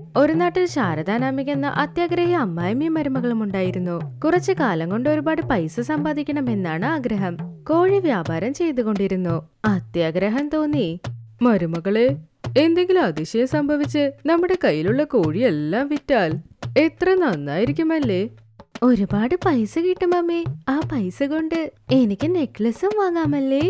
ഒരു നാട്ടിൽ ശാരദാനാമിക എന്ന അത്യാഗ്രഹി അമ്മായിമ്മയും മരുമകളും ഉണ്ടായിരുന്നു കുറച്ചു കാലം കൊണ്ട് ഒരുപാട് പൈസ സമ്പാദിക്കണമെന്നാണ് ആഗ്രഹം കോഴി വ്യാപാരം ചെയ്തുകൊണ്ടിരുന്നു അത്യാഗ്രഹം തോന്നി മരുമകളെ എന്തെങ്കിലും അതിശയം സംഭവിച്ച് നമ്മുടെ കയ്യിലുള്ള കോഴിയെല്ലാം വിറ്റാൽ എത്ര നന്നായിരിക്കുമല്ലേ ഒരുപാട് പൈസ കിട്ടുമമ്മേ ആ പൈസ കൊണ്ട് എനിക്ക് നെക്ലസും വാങ്ങാമല്ലേ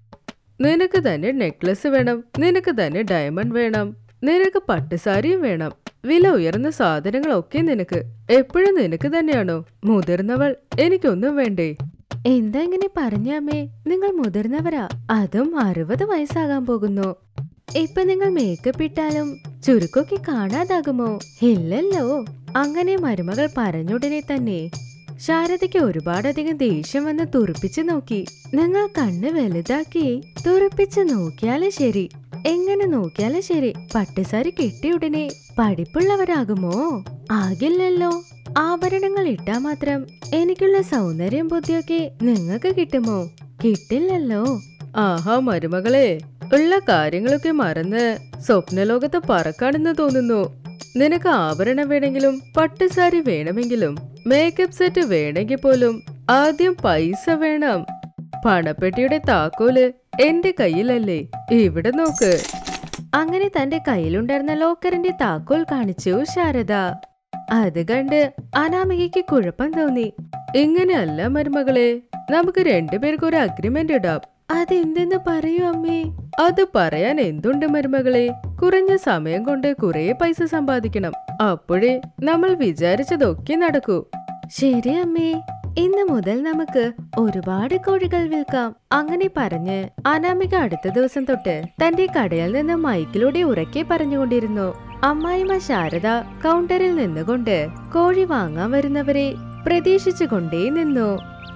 നിനക്ക് തന്നെ നെക്ലസ് വേണം നിനക്ക് തന്നെ ഡയമണ്ട് വേണം നിനക്ക് പട്ടുസാരിയും വേണം വില ഉയർന്ന സാധനങ്ങളൊക്കെ നിനക്ക് എപ്പോഴും നിനക്ക് തന്നെയാണോ മുതിർന്നവൾ എനിക്കൊന്നും വേണ്ടേ എന്താ ഇങ്ങനെ പറഞ്ഞാമേ നിങ്ങൾ മുതിർന്നവരാ അതും അറുപത് വയസ്സാകാൻ പോകുന്നു ഇപ്പൊ നിങ്ങൾ മേക്കപ്പ് ഇട്ടാലും ചുരുക്കൊക്കെ കാണാതാകുമോ ഇല്ലല്ലോ അങ്ങനെ മരുമകൾ പറഞ്ഞുടനെ തന്നെ ശാരദയ്ക്ക് ഒരുപാടധികം ദേഷ്യം വന്ന് തുറപ്പിച്ചു നോക്കി നിങ്ങൾ കണ്ണ് വലുതാക്കി തുറപ്പിച്ചു നോക്കിയാലും ശരി എങ്ങനെ നോക്കിയാലും ശരി പട്ടുസാരി കെട്ടിയ ഉടനെ പഠിപ്പുള്ളവരാകുമോ ആകില്ലല്ലോ ആഭരണങ്ങൾ ഇട്ടാ മാത്രം എനിക്കുള്ള സൗന്ദര്യം ബുദ്ധിയൊക്കെ നിങ്ങൾക്ക് കിട്ടുമോ കിട്ടില്ലല്ലോ ആഹാ മരുമകളെ ഉള്ള കാര്യങ്ങളൊക്കെ മറന്ന് സ്വപ്നലോകത്ത് പറക്കാണെന്ന് തോന്നുന്നു നിനക്ക് ആഭരണം വേണമെങ്കിലും പട്ടുസാരി വേണമെങ്കിലും മേക്കപ്പ് സെറ്റ് വേണമെങ്കിൽ പോലും ആദ്യം പൈസ വേണം പണപ്പെട്ടിയുടെ താക്കോല് എന്റെ കയ്യിലല്ലേ ഇവിടെ നോക്ക് അങ്ങനെ തന്റെ കയ്യിലുണ്ടായിരുന്ന ലോക്കറിന്റെ താക്കോൽ കാണിച്ചു ശാരദ അത് കണ്ട് അനാമികയ്ക്ക് കുഴപ്പം തോന്നി ഇങ്ങനെയല്ല മരുമകളെ നമുക്ക് രണ്ടുപേർക്കും ഒരു അഗ്രിമെന്റ് ഇടാം അതെന്തെന്ന് പറയൂ അമ്മേ അത് പറയാൻ എന്തുണ്ട് മരുമകളെ കുറഞ്ഞ സമയം കൊണ്ട് കുറെ പൈസ സമ്പാദിക്കണം അപ്പോഴേ നമ്മൾ വിചാരിച്ചതൊക്കെ നടക്കൂ ശരി അമ്മേ ഇന്ന് മുതൽ നമുക്ക് ഒരുപാട് കോഴികൾ വിൽക്കാം അങ്ങനെ പറഞ്ഞ് അനാമിക അടുത്ത ദിവസം തൊട്ട് തന്റെ കടയിൽ നിന്ന് മൈക്കിലൂടെ ഉറക്കെ പറഞ്ഞുകൊണ്ടിരുന്നു അമ്മായിമ്മ ശാരദ കൗണ്ടറിൽ നിന്നുകൊണ്ട് കോഴി വാങ്ങാൻ വരുന്നവരെ പ്രതീക്ഷിച്ചുകൊണ്ടേ നിന്നു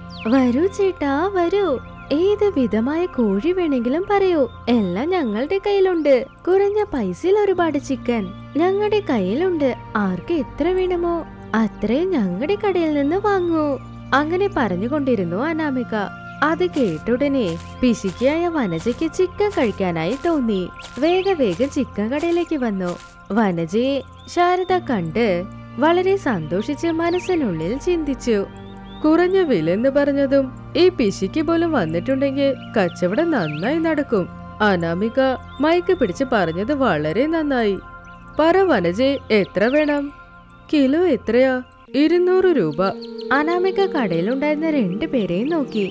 വരൂ ചേട്ടാ വരൂ ഏത് വിധമായ കോഴി വേണമെങ്കിലും പറയൂ എല്ലാം ഞങ്ങളുടെ കയ്യിലുണ്ട് കുറഞ്ഞ പൈസയിൽ ഒരുപാട് ചിക്കൻ ഞങ്ങളുടെ കയ്യിലുണ്ട് ആർക്ക് എത്ര വേണമോ അത്രയും ഞങ്ങളുടെ കടയിൽ നിന്ന് വാങ്ങൂ അങ്ങനെ പറഞ്ഞുകൊണ്ടിരുന്നു അനാമിക അത് കേട്ടുടനെ പിശുക്കിയായ വനജയ്ക്ക് ചിക്കൻ കഴിക്കാനായി തോന്നി വേഗ വേഗം ചിക്കൻ കടയിലേക്ക് വന്നു വനജയെ ശാരദ കണ്ട് വളരെ സന്തോഷിച്ച് മനസ്സിനുള്ളിൽ ചിന്തിച്ചു കുറഞ്ഞ വില എന്ന് പറഞ്ഞതും ഈ പിശിക്ക് പോലും വന്നിട്ടുണ്ടെങ്കിൽ കച്ചവടം നന്നായി നടക്കും അനാമിക മൈക്ക് പിടിച്ച് പറഞ്ഞത് വളരെ നന്നായി പറ വനജെ എത്ര വേണം കിലോ എത്രയാ ഇരുന്നൂറ് രൂപ അനാമിക കടയിലുണ്ടായിരുന്ന രണ്ടു പേരെയും നോക്കി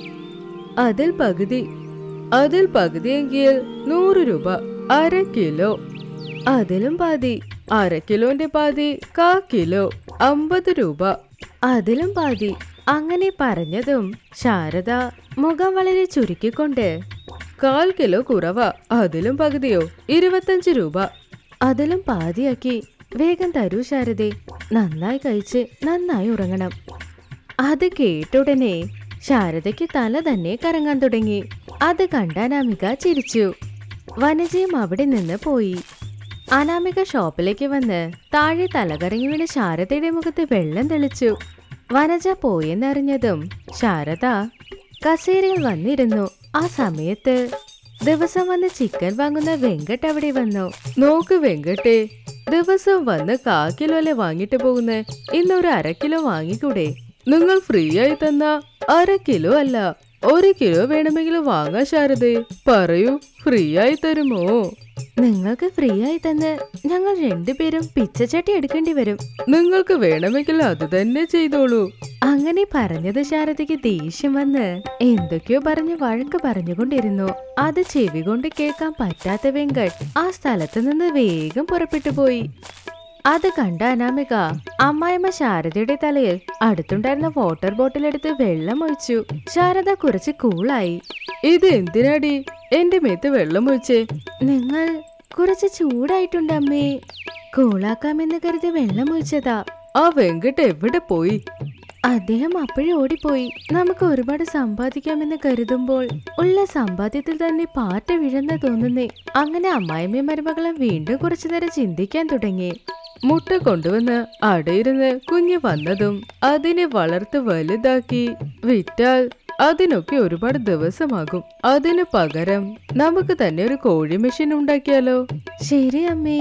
അതിൽ പകുതി അതിൽ പകുതിയെങ്കിൽ നൂറ് രൂപ അര കിലോ അതിലും പാതി അര കിലോന്റെ പാതി കാ കിലോ അമ്പത് രൂപ അതിലും പാതി അങ്ങനെ പറഞ്ഞതും ശാരദ മുഖം വളരെ ചുരുക്കിക്കൊണ്ട് കാൽ കിലോ കുറവാ അതിലും പകുതിയോ ഇരുപത്തഞ്ച് രൂപ അതിലും പാതിയാക്കി വേഗം തരൂ ശാരദേ നന്നായി കഴിച്ച് നന്നായി ഉറങ്ങണം അത് കേട്ടുടനെ ശാരദയ്ക്ക് തല തന്നെ കറങ്ങാൻ തുടങ്ങി അത് കണ്ട അനാമിക ചിരിച്ചു വനജയും അവിടെ നിന്ന് പോയി അനാമിക ഷോപ്പിലേക്ക് വന്ന് താഴെ തലകറങ്ങി വീണ് ശാരദയുടെ മുഖത്ത് വെള്ളം തെളിച്ചു വനജ പോയെന്നറിഞ്ഞതും ശാരദ കസേരയിൽ വന്നിരുന്നു ആ സമയത്ത് ദിവസം വന്ന് ചിക്കൻ വാങ്ങുന്ന വെങ്കട്ട് അവിടെ വന്നു നോക്ക് വെങ്കട്ടെ ദിവസം വന്ന് കാ കിലോലെ വാങ്ങിട്ട് പോകുന്നേ ഇന്നൊരു അര കിലോ വാങ്ങിക്കൂടെ നിങ്ങൾ ഫ്രീ ആയി തന്ന അര കിലോ അല്ല ഒരു കിലോ വേണമെങ്കിൽ വാങ്ങാ ശാരദേ പറയൂ ഫ്രീ ആയി തരുമോ നിങ്ങൾക്ക് ഫ്രീ ആയി തന്ന് ഞങ്ങൾ രണ്ടുപേരും പിച്ചച്ചട്ടി എടുക്കേണ്ടി വരും നിങ്ങൾക്ക് വേണമെങ്കിൽ അത് തന്നെ ചെയ്തോളൂ അങ്ങനെ പറഞ്ഞത് ശാരദയ്ക്ക് ദേഷ്യം വന്ന് എന്തൊക്കെയോ പറഞ്ഞ് വഴക്ക് പറഞ്ഞുകൊണ്ടിരുന്നു അത് ചെവി കൊണ്ട് കേൾക്കാൻ പറ്റാത്ത വെങ്കട്ട് ആ സ്ഥലത്ത് നിന്ന് വേഗം പുറപ്പെട്ടു പോയി അത് കണ്ട അനാമിക അമ്മായിമ്മ ശാരദയുടെ തലയിൽ അടുത്തുണ്ടായിരുന്ന വാട്ടർ ബോട്ടിൽ എടുത്ത് വെള്ളം ഒഴിച്ചു ശാരദ കുറച്ച് കൂളായി ഇത് എന്തിനാടി എന്റെ മേത്ത് വെള്ളം ഒഴിച്ചേ നിങ്ങൾ കുറച്ച് ചൂടായിട്ടുണ്ട് അമ്മേ കൂളാക്കാമെന്ന് കരുതി വെള്ളം ഒഴിച്ചതാ ആ വെങ്കട്ട് എവിടെ പോയി അദ്ദേഹം അപ്പോഴേ ഓടിപ്പോയി നമുക്ക് ഒരുപാട് സമ്പാദിക്കാമെന്ന് കരുതുമ്പോൾ ഉള്ള സമ്പാദ്യത്തിൽ തന്നെ പാറ്റ വീഴുന്ന തോന്നുന്നേ അങ്ങനെ അമ്മായിമ്മയും മരുമകളും വീണ്ടും കുറച്ചു നേരം ചിന്തിക്കാൻ തുടങ്ങി മുട്ട കൊണ്ടുവന്ന് അടയിരുന്ന് കുഞ്ഞ് വന്നതും അതിനെ വളർത്ത് വലുതാക്കി വിറ്റാൽ അതിനൊക്കെ ഒരുപാട് ദിവസമാകും അതിനു പകരം നമുക്ക് തന്നെ ഒരു കോഴി മെഷീൻ ഉണ്ടാക്കിയാലോ ശരി അമ്മേ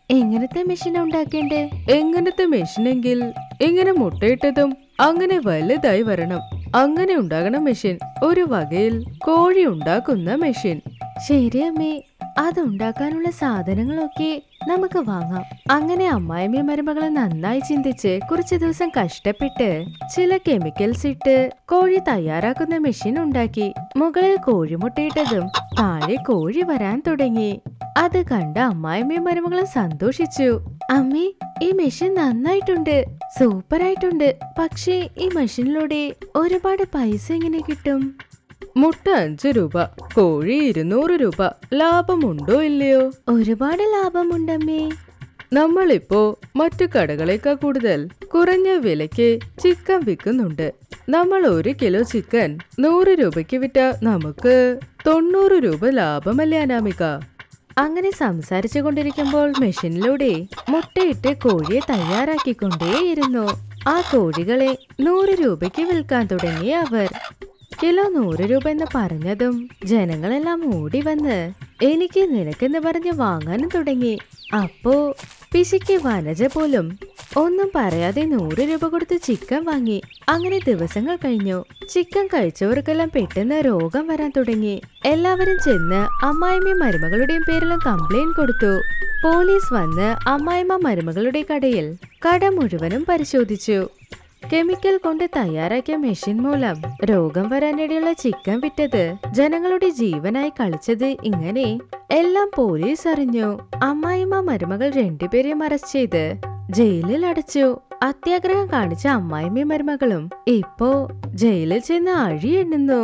എങ്ങനത്തെ മെഷീൻ ഉണ്ടാക്കേണ്ടേ എങ്ങനത്തെ മെഷീനെങ്കിൽ ഇങ്ങനെ മുട്ടയിട്ടതും അങ്ങനെ വലുതായി വരണം അങ്ങനെ ഉണ്ടാകണം മെഷീൻ ഒരു വകയിൽ കോഴി ഉണ്ടാക്കുന്ന മെഷീൻ ശരി അമ്മേ അതുണ്ടാക്കാനുള്ള സാധനങ്ങളൊക്കെ നമുക്ക് വാങ്ങാം അങ്ങനെ അമ്മായിമ്മയും മരുമകളും നന്നായി ചിന്തിച്ച് കുറച്ചു ദിവസം കഷ്ടപ്പെട്ട് ചില കെമിക്കൽസ് ഇട്ട് കോഴി തയ്യാറാക്കുന്ന മെഷീൻ ഉണ്ടാക്കി മുകളിൽ കോഴിമുട്ടയിട്ടതും താഴെ കോഴി വരാൻ തുടങ്ങി അത് കണ്ട അമ്മായിമ്മയും മരുമകളും സന്തോഷിച്ചു അമ്മേ ഈ മെഷീൻ നന്നായിട്ടുണ്ട് സൂപ്പറായിട്ടുണ്ട് പക്ഷേ ഈ മെഷീനിലൂടെ ഒരുപാട് പൈസ എങ്ങനെ കിട്ടും മുട്ട അഞ്ച് രൂപ കോഴി ഇരുന്നൂറ് രൂപ ലാഭമുണ്ടോ ഇല്ലയോ ഒരുപാട് ലാഭമുണ്ടമ്മേ നമ്മളിപ്പോ മറ്റു കടകളേക്കാൾ കൂടുതൽ കുറഞ്ഞ വിലയ്ക്ക് ചിക്കൻ വിൽക്കുന്നുണ്ട് നമ്മൾ ഒരു കിലോ ചിക്കൻ നൂറ് രൂപയ്ക്ക് വിറ്റ നമുക്ക് തൊണ്ണൂറ് രൂപ ലാഭമല്ലേ അനാമിക അങ്ങനെ സംസാരിച്ചു കൊണ്ടിരിക്കുമ്പോൾ മെഷീനിലൂടെ മുട്ടയിട്ട് കോഴിയെ തയ്യാറാക്കിക്കൊണ്ടേയിരുന്നു ആ കോഴികളെ നൂറ് രൂപയ്ക്ക് വിൽക്കാൻ തുടങ്ങി അവർ കിലോ നൂറ് രൂപ എന്ന് പറഞ്ഞതും ജനങ്ങളെല്ലാം ഓടി വന്ന് എനിക്ക് നിനക്കെന്ന് പറഞ്ഞ് വാങ്ങാനും തുടങ്ങി അപ്പോ പിശിക്ക് വനജ പോലും ഒന്നും പറയാതെ നൂറ് രൂപ കൊടുത്ത് ചിക്കൻ വാങ്ങി അങ്ങനെ ദിവസങ്ങൾ കഴിഞ്ഞു ചിക്കൻ കഴിച്ചവർക്കെല്ലാം പെട്ടെന്ന് രോഗം വരാൻ തുടങ്ങി എല്ലാവരും ചെന്ന് അമ്മായിമ്മയും മരുമകളുടെയും പേരിലും കംപ്ലൈന്റ് കൊടുത്തു പോലീസ് വന്ന് അമ്മായിമ്മ മരുമകളുടെ കടയിൽ കട മുഴുവനും പരിശോധിച്ചു കെമിക്കൽ കൊണ്ട് തയ്യാറാക്കിയ മെഷീൻ മൂലം രോഗം വരാനിടയുള്ള ചിക്കൻ വിറ്റത് ജനങ്ങളുടെ ജീവനായി കളിച്ചത് ഇങ്ങനെ എല്ലാം പോലീസ് അറിഞ്ഞു അമ്മായിമ്മ മരുമകൾ രണ്ടുപേരെയും അറസ്റ്റ് ചെയ്ത് ജയിലിൽ അടച്ചു അത്യാഗ്രഹം കാണിച്ച അമ്മായിമ്മയും മരുമകളും ഇപ്പോ ജയിലിൽ ചെന്ന് അഴി എണ്ണുന്നു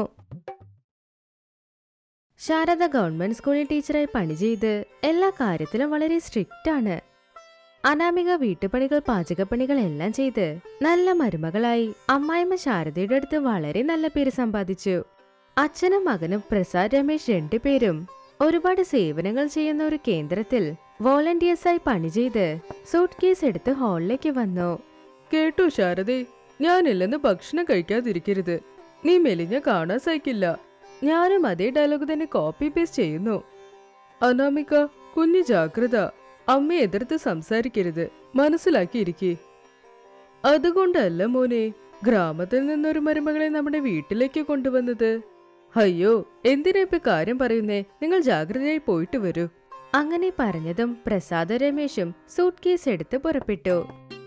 ശാരദ ഗവൺമെന്റ് സ്കൂളിൽ ടീച്ചറായി പണി ചെയ്ത് എല്ലാ കാര്യത്തിലും വളരെ സ്ട്രിക്റ്റ് ആണ് അനാമിക വീട്ടുപണികൾ പാചകപ്പണികൾ എല്ലാം ചെയ്ത് നല്ല മരുമകളായി അമ്മായിമ്മ ശാരദയുടെ അടുത്ത് വളരെ നല്ല പേര് സമ്പാദിച്ചു അച്ഛനും മകനും പ്രസാദ് രമേശ് രണ്ടുപേരും ഒരുപാട് സേവനങ്ങൾ ചെയ്യുന്ന ഒരു കേന്ദ്രത്തിൽ വോളണ്ടിയേഴ്സായി പണി ചെയ്ത് സൂട്ട് കേസ് എടുത്ത് ഹാളിലേക്ക് വന്നു കേട്ടോ ശാരദേ ഞാനില്ലെന്ന് ഭക്ഷണം കഴിക്കാതിരിക്കരുത് നീ മെലിഞ്ഞ കാണാൻ സഹിക്കില്ല ഞാനും അതേ ഡയലോഗ് തന്നെ കോപ്പി പേസ്റ്റ് ചെയ്യുന്നു അനാമിക കുഞ്ഞു ജാഗ്രത അമ്മയെ എതിർത്ത് സംസാരിക്കരുത് മനസ്സിലാക്കിയിരിക്കെ അതുകൊണ്ടല്ല മോനെ ഗ്രാമത്തിൽ നിന്നൊരു മരുമകളെ നമ്മുടെ വീട്ടിലേക്ക് കൊണ്ടുവന്നത് അയ്യോ എന്തിനാ ഇപ്പൊ കാര്യം പറയുന്നേ നിങ്ങൾ ജാഗ്രതയായി പോയിട്ട് വരൂ അങ്ങനെ പറഞ്ഞതും പ്രസാദ രമേശും സൂട്ട് കേസ് എടുത്ത് പുറപ്പെട്ടു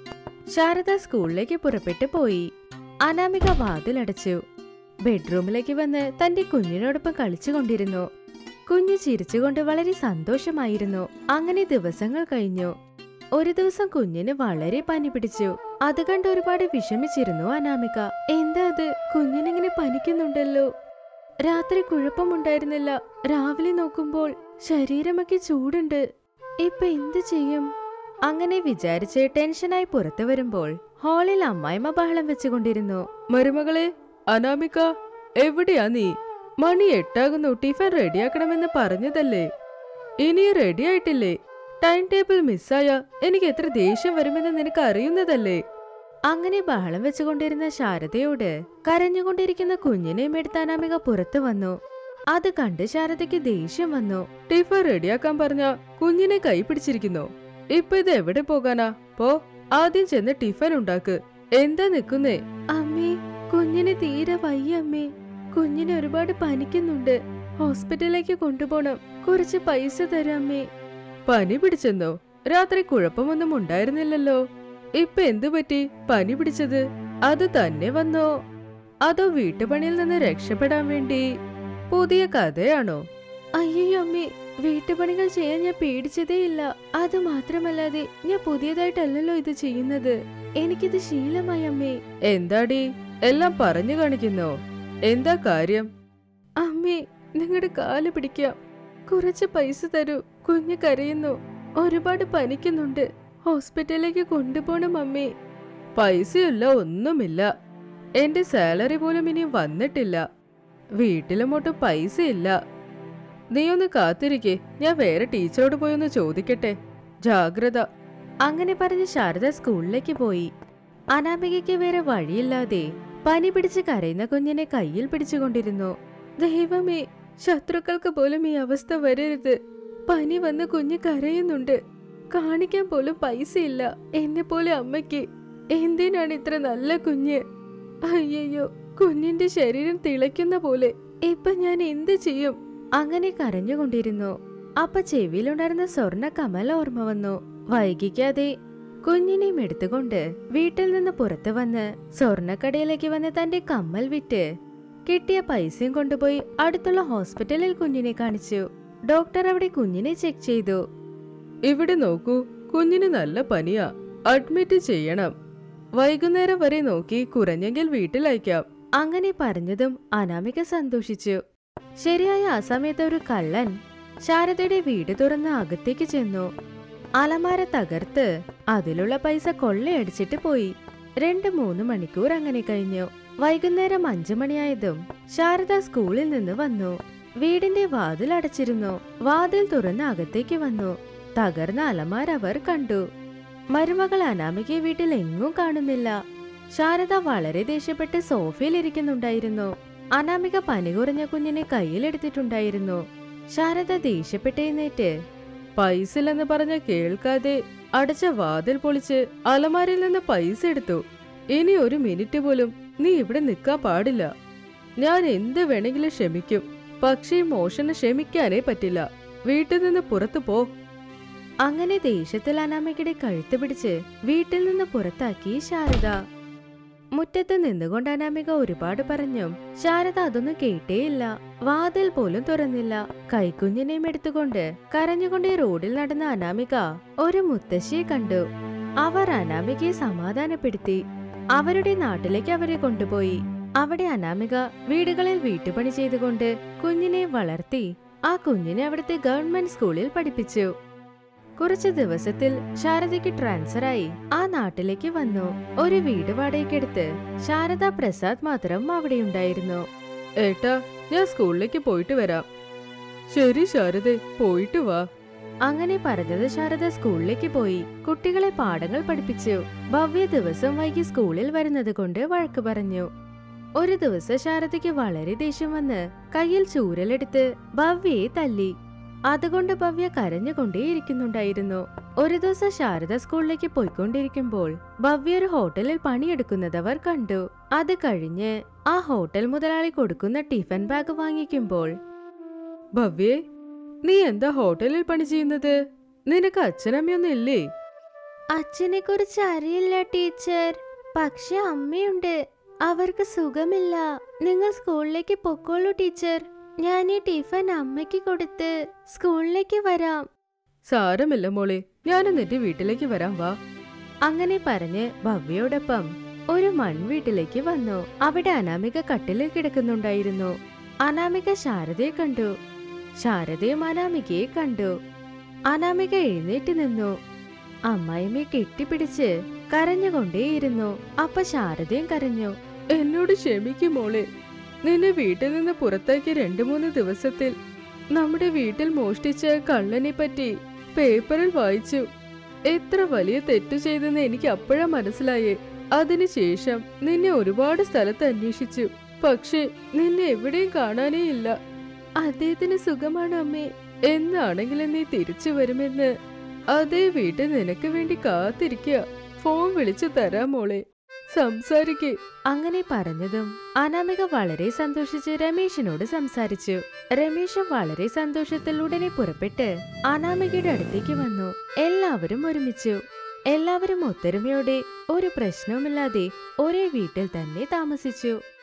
ശാരദ സ്കൂളിലേക്ക് പുറപ്പെട്ടു പോയി അനാമിക വാതിലടച്ചു ബെഡ്റൂമിലേക്ക് വന്ന് തന്റെ കുഞ്ഞിനോടൊപ്പം കളിച്ചുകൊണ്ടിരുന്നു കുഞ്ഞ് ചിരിച്ചുകൊണ്ട് വളരെ സന്തോഷമായിരുന്നു അങ്ങനെ ദിവസങ്ങൾ കഴിഞ്ഞു ഒരു ദിവസം കുഞ്ഞിന് വളരെ പനി പിടിച്ചു അത് കണ്ട് ഒരുപാട് വിഷമിച്ചിരുന്നു അനാമിക എന്താ അത് കുഞ്ഞിനിങ്ങനെ പനിക്കുന്നുണ്ടല്ലോ രാത്രി കുഴപ്പമുണ്ടായിരുന്നില്ല രാവിലെ നോക്കുമ്പോൾ ശരീരമൊക്കെ ചൂടുണ്ട് ഇപ്പൊ എന്ത് ചെയ്യും അങ്ങനെ വിചാരിച്ച് ടെൻഷനായി പുറത്തു വരുമ്പോൾ ഹാളിൽ അമ്മായിമ്മ ബഹളം വെച്ചുകൊണ്ടിരുന്നു മരുമകളെ അനാമിക എവിടെയാ നീ മണി എട്ടാകുന്നു ടിഫിൻ റെഡിയാക്കണമെന്ന് പറഞ്ഞതല്ലേ ഇനി റെഡി ആയിട്ടില്ലേ ടൈം ടേബിൾ മിസ്സായ എനിക്ക് എത്ര ദേഷ്യം വരുമെന്ന് നിനക്ക് അറിയുന്നതല്ലേ അങ്ങനെ ബഹളം വെച്ചുകൊണ്ടിരുന്ന ശാരദയോട് കരഞ്ഞുകൊണ്ടിരിക്കുന്ന കുഞ്ഞിനെയും എടുത്ത് അനാമിക പുറത്തു വന്നു അത് കണ്ട് ശാരദയ്ക്ക് ദേഷ്യം വന്നു ടിഫിൻ റെഡിയാക്കാൻ പറഞ്ഞ കുഞ്ഞിനെ കൈ പിടിച്ചിരിക്കുന്നു ഇപ്പൊ ഇത് എവിടെ പോകാനാ പോ ആദ്യം ചെന്ന് ടിഫിൻ ഉണ്ടാക്ക് എന്താ നിക്കുന്നേ അമ്മേ കുഞ്ഞിന് തീരെ വയ്യ അമ്മേ കുഞ്ഞിന് ഒരുപാട് പനിക്കുന്നുണ്ട് ഹോസ്പിറ്റലിലേക്ക് കൊണ്ടുപോണം കുറച്ച് പൈസ തരാം അമ്മേ പനി പിടിച്ചെന്നോ രാത്രി കുഴപ്പമൊന്നും ഉണ്ടായിരുന്നില്ലല്ലോ ഇപ്പൊ എന്തു പറ്റി പനി പിടിച്ചത് അത് തന്നെ വന്നോ അതോ വീട്ടുപണിയിൽ നിന്ന് രക്ഷപ്പെടാൻ വേണ്ടി പുതിയ കഥയാണോ അയ്യോ അമ്മേ വീട്ടുപണികൾ ചെയ്യാൻ ഞാൻ പേടിച്ചതേ ഇല്ല അത് മാത്രമല്ലാതെ ഞാൻ പുതിയതായിട്ടല്ലല്ലോ ഇത് ചെയ്യുന്നത് എനിക്കിത് ശീലമായി അമ്മേ എന്താടി എല്ലാം പറഞ്ഞു കാണിക്കുന്നോ എന്താ കാര്യം അമ്മേ നിങ്ങളുടെ കാല് പിടിക്കാം കുറച്ച് പൈസ തരൂ കുഞ്ഞ് കരയുന്നു ഒരുപാട് പനിക്കുന്നുണ്ട് ഹോസ്പിറ്റലിലേക്ക് കൊണ്ടുപോണം അമ്മേ പൈസയില്ല ഒന്നുമില്ല എന്റെ സാലറി പോലും ഇനി വന്നിട്ടില്ല വീട്ടിലുമൊട്ടും പൈസയില്ല നീ ഒന്ന് കാത്തിരിക്കെ ഞാൻ വേറെ ടീച്ചറോട് പോയി ഒന്ന് ചോദിക്കട്ടെ ജാഗ്രത അങ്ങനെ പറഞ്ഞ് ശാരദ സ്കൂളിലേക്ക് പോയി അനാമികയ്ക്ക് വേറെ വഴിയില്ലാതെ പനി പിടിച്ച് കരയുന്ന കുഞ്ഞിനെ കയ്യിൽ പിടിച്ചുകൊണ്ടിരുന്നു ദൈവമേ ശത്രുക്കൾക്ക് പോലും ഈ അവസ്ഥ വരരുത് പനി വന്ന് കുഞ്ഞ് കരയുന്നുണ്ട് കാണിക്കാൻ പോലും പൈസ ഇല്ല എന്നെ പോലെ അമ്മയ്ക്ക് എന്തിനാണ് ഇത്ര നല്ല കുഞ്ഞ് അയ്യോ കുഞ്ഞിന്റെ ശരീരം തിളയ്ക്കുന്ന പോലെ ഇപ്പൊ ഞാൻ എന്ത് ചെയ്യും അങ്ങനെ കരഞ്ഞുകൊണ്ടിരുന്നു അപ്പ ചെവിയിലുണ്ടായിരുന്ന സ്വർണ്ണ കമൽ ഓർമ്മ വന്നു വൈകിക്കാതെ കുഞ്ഞിനെയും എടുത്തുകൊണ്ട് വീട്ടിൽ നിന്ന് പുറത്തു വന്ന് സ്വർണ്ണക്കടയിലേക്ക് വന്ന് തന്റെ കമ്മൽ വിറ്റ് കിട്ടിയ പൈസയും കൊണ്ടുപോയി അടുത്തുള്ള ഹോസ്പിറ്റലിൽ കുഞ്ഞിനെ കാണിച്ചു ഡോക്ടർ അവിടെ കുഞ്ഞിനെ ചെക്ക് ചെയ്തു ഇവിടെ നോക്കൂ കുഞ്ഞിന് നല്ല പനിയാ അഡ്മിറ്റ് ചെയ്യണം വൈകുന്നേരം വരെ നോക്കി കുറഞ്ഞെങ്കിൽ വീട്ടിലയക്കാം അങ്ങനെ പറഞ്ഞതും അനാമിക സന്തോഷിച്ചു ശരിയായ ആ സമയത്ത് ഒരു കള്ളൻ ശാരദയുടെ വീട് തുറന്ന് അകത്തേക്ക് ചെന്നു അലമാര തകർത്ത് അതിലുള്ള പൈസ കൊള്ളയടിച്ചിട്ട് പോയി രണ്ട് മൂന്ന് മണിക്കൂർ അങ്ങനെ കഴിഞ്ഞു വൈകുന്നേരം അഞ്ചു മണിയായതും ശാരദ സ്കൂളിൽ നിന്ന് വന്നു വീടിന്റെ വാതിൽ അടച്ചിരുന്നു വാതിൽ തുറന്ന് അകത്തേക്ക് വന്നു തകർന്ന അലമാര അവർ കണ്ടു മരുമകൾ അനാമികയെ വീട്ടിൽ എങ്ങും കാണുന്നില്ല ശാരദ വളരെ ദേഷ്യപ്പെട്ട് സോഫയിൽ ഇരിക്കുന്നുണ്ടായിരുന്നു അനാമിക പനി കുറഞ്ഞ കുഞ്ഞിനെ കയ്യിലെടുത്തിട്ടുണ്ടായിരുന്നു ശാരദ ദേഷ്യപ്പെട്ട് എഴുന്നേറ്റ് പൈസ ഇല്ലെന്ന് പറഞ്ഞ കേൾക്കാതെ അടച്ച വാതിൽ പൊളിച്ച് അലമാരയിൽ നിന്ന് പൈസ എടുത്തു ഇനി ഒരു മിനിറ്റ് പോലും നീ ഇവിടെ നിൽക്കാൻ പാടില്ല ഞാൻ എന്ത് വേണമെങ്കിലും ക്ഷമിക്കും പക്ഷേ ഈ മോഷണം ക്ഷമിക്കാനേ പറ്റില്ല വീട്ടിൽ നിന്ന് പുറത്തു പോ അങ്ങനെ ദേഷ്യത്തിൽ അനാമികയുടെ കഴുത്ത് പിടിച്ച് വീട്ടിൽ നിന്ന് പുറത്താക്കി ശാരദ മുറ്റത്ത് നിന്നുകൊണ്ട് അനാമിക ഒരുപാട് പറഞ്ഞും ശാരദ അതൊന്നും കേട്ടേയില്ല വാതിൽ പോലും തുറന്നില്ല കൈക്കുഞ്ഞിനെയും എടുത്തുകൊണ്ട് കരഞ്ഞുകൊണ്ട് ഈ റോഡിൽ നടന്ന അനാമിക ഒരു മുത്തശ്ശിയെ കണ്ടു അവർ അനാമികയെ സമാധാനപ്പെടുത്തി അവരുടെ നാട്ടിലേക്ക് അവരെ കൊണ്ടുപോയി അവിടെ അനാമിക വീടുകളിൽ വീട്ടുപണി ചെയ്തുകൊണ്ട് കുഞ്ഞിനെ വളർത്തി ആ കുഞ്ഞിനെ അവിടുത്തെ ഗവൺമെന്റ് സ്കൂളിൽ പഠിപ്പിച്ചു കുറച്ച് ദിവസത്തിൽ ശാരദയ്ക്ക് ട്രാൻസ്ഫർ ആയി ആ നാട്ടിലേക്ക് വന്നു ഒരു വീട് വാടകയ്ക്കെടുത്ത് ശാരദ പ്രസാദ് മാത്രം അവിടെയുണ്ടായിരുന്നു ഏട്ടാ ഞാൻ സ്കൂളിലേക്ക് പോയിട്ട് വരാം ശരി ശാരദേ പോയിട്ട് വാ അങ്ങനെ പറഞ്ഞത് ശാരദ സ്കൂളിലേക്ക് പോയി കുട്ടികളെ പാഠങ്ങൾ പഠിപ്പിച്ചു ഭവ്യ ദിവസം വൈകി സ്കൂളിൽ വരുന്നത് കൊണ്ട് വഴക്ക് പറഞ്ഞു ഒരു ദിവസം ശാരദയ്ക്ക് വളരെ ദേഷ്യം വന്ന് കയ്യിൽ ചൂരലെടുത്ത് ഭവ്യയെ തല്ലി അതുകൊണ്ട് ഭവ്യ കരഞ്ഞുകൊണ്ടേയിരിക്കുന്നുണ്ടായിരുന്നു ഒരു ദിവസം ശാരദ സ്കൂളിലേക്ക് പോയിക്കൊണ്ടിരിക്കുമ്പോൾ ഭവ്യ ഒരു ഹോട്ടലിൽ പണിയെടുക്കുന്നതവർ കണ്ടു അത് കഴിഞ്ഞ് ആ ഹോട്ടൽ മുതലാളി കൊടുക്കുന്ന ടിഫൻ ബാഗ് വാങ്ങിക്കുമ്പോൾ ഭവ്യേ നീ എന്താ ഹോട്ടലിൽ പണി ചെയ്യുന്നത് നിനക്ക് അച്ഛനമ്മയൊന്നും ഇല്ലേ അച്ഛനെ കുറിച്ച് അറിയില്ല ടീച്ചർ പക്ഷെ അമ്മയുണ്ട് അവർക്ക് സുഖമില്ല നിങ്ങൾ സ്കൂളിലേക്ക് പൊക്കോളൂ ടീച്ചർ ഞാൻ ഈ ടിഫൻ അമ്മയ്ക്ക് കൊടുത്ത് സ്കൂളിലേക്ക് വരാം സാരമില്ല മോളെ ഞാൻ എന്നിട്ട് വീട്ടിലേക്ക് വരാം വാ അങ്ങനെ പറഞ്ഞ് ഭവ്യയോടൊപ്പം ഒരു മൺവീട്ടിലേക്ക് വന്നു അവിടെ അനാമിക കട്ടിലിൽ കിടക്കുന്നുണ്ടായിരുന്നു അനാമിക ശാരദയെ കണ്ടു ശാരദയും അനാമികയെ കണ്ടു അനാമിക എഴുന്നേറ്റ് നിന്നു അമ്മായിമ്മയെ കെട്ടിപ്പിടിച്ച് കരഞ്ഞുകൊണ്ടേയിരുന്നു അപ്പൊ ശാരദയും കരഞ്ഞു എന്നോട് ക്ഷമിക്കും മോളെ നിന്നെ വീട്ടിൽ നിന്ന് പുറത്താക്കിയ രണ്ടു മൂന്ന് ദിവസത്തിൽ നമ്മുടെ വീട്ടിൽ മോഷ്ടിച്ച കള്ളനെ പറ്റി പേപ്പറിൽ വായിച്ചു എത്ര വലിയ തെറ്റു ചെയ്തെന്ന് എനിക്ക് അപ്പോഴാ മനസ്സിലായേ അതിനുശേഷം നിന്നെ ഒരുപാട് സ്ഥലത്ത് അന്വേഷിച്ചു പക്ഷേ നിന്നെ എവിടെയും കാണാനേ ഇല്ല അദ്ദേഹത്തിന് സുഖമാണ് അമ്മേ എന്നാണെങ്കിലും നീ തിരിച്ചു വരുമെന്ന് അതേ വീട്ടിൽ നിനക്ക് വേണ്ടി കാത്തിരിക്കുക ഫോൺ വിളിച്ചു തരാം മോളെ സംസാരിക്കേ അങ്ങനെ പറഞ്ഞതും അനാമിക വളരെ സന്തോഷിച്ച് രമേശിനോട് സംസാരിച്ചു രമേശും വളരെ സന്തോഷത്തിൽ ഉടനെ പുറപ്പെട്ട് അനാമികയുടെ അടുത്തേക്ക് വന്നു എല്ലാവരും ഒരുമിച്ചു എല്ലാവരും ഒത്തൊരുമയോടെ ഒരു പ്രശ്നവുമില്ലാതെ ഒരേ വീട്ടിൽ തന്നെ താമസിച്ചു